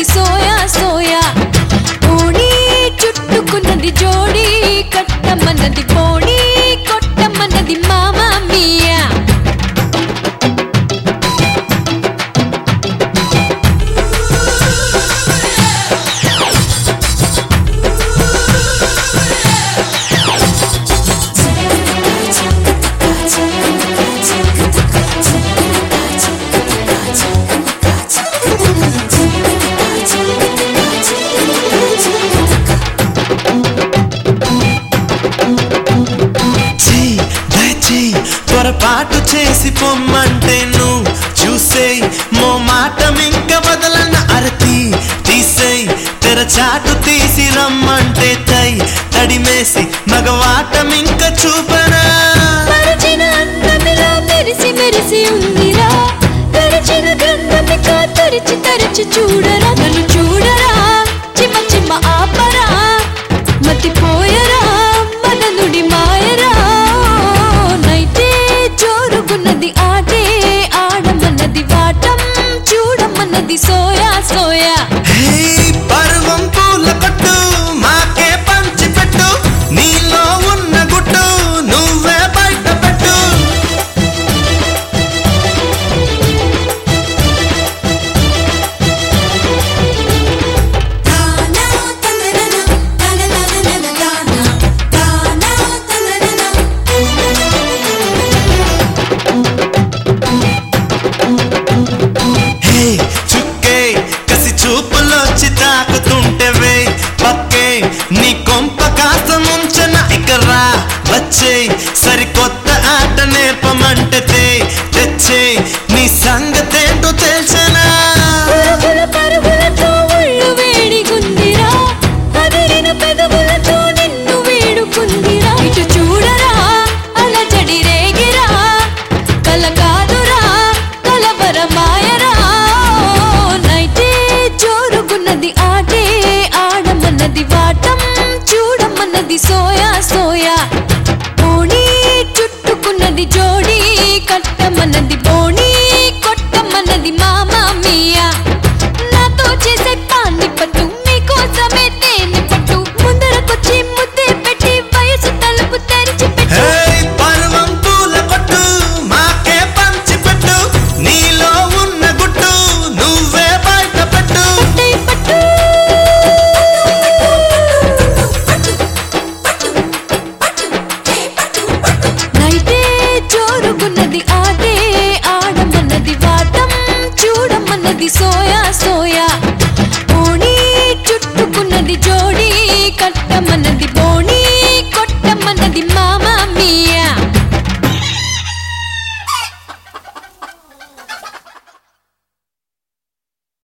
soya soya ఓణి చుట్టుకున్నది జోడి కట్టమన్నది పోణి కొట్టమన్నది మామా మియా చెయ్యి దయచేయి పొరపాటు చేసి పొమ్మంటే నువ్వు చూసేయ్ మో మాటం ఇంక వదలన అరతి తీసేయ్ తెరచాటు తీసి రమ్మంటే తై తడిమేసి మగవాటం ఇంక చూపనా మరచిన అందమిలా మెరిసి మెరిసి ఉందిరా తెరచిన గంధమిక తెరిచి తెరిచి చూడరా నన్ను చూడరా చిమ్మ చిమ్మ ఆపరా మతిపోయరా మదనుడి మాయరా నైటే జోరుగున్నది ఆటే ఆడమన్నది వాటం చూడమన్నది సోయా సోయా హే పర్వం పూల పట్టు మాకే పంచి పెట్టు నీలో ఉన్న గుట్టు నువ్వే బయట పెట్టు హే చుక్కే కసి చూపులొచ్చి తాకుతుంటే వే పక్కే నీ కొంప కాస్త ముంచన ఇకరా వచ్చే సరికొత్త ఆట నేర్పమంటే తే తెచ్చే నీ సంగతేంటో తెలుసనా పరుగుల పరుగులతో ఒళ్ళు వేడిగుందిరా అదిరిన పెదవులతో నిన్ను వేడుకుందిరా ఇటు చూడరా అలజడి రేగిరా కల కాదురా కలవర మాయరా నైటే జోరుగున్నది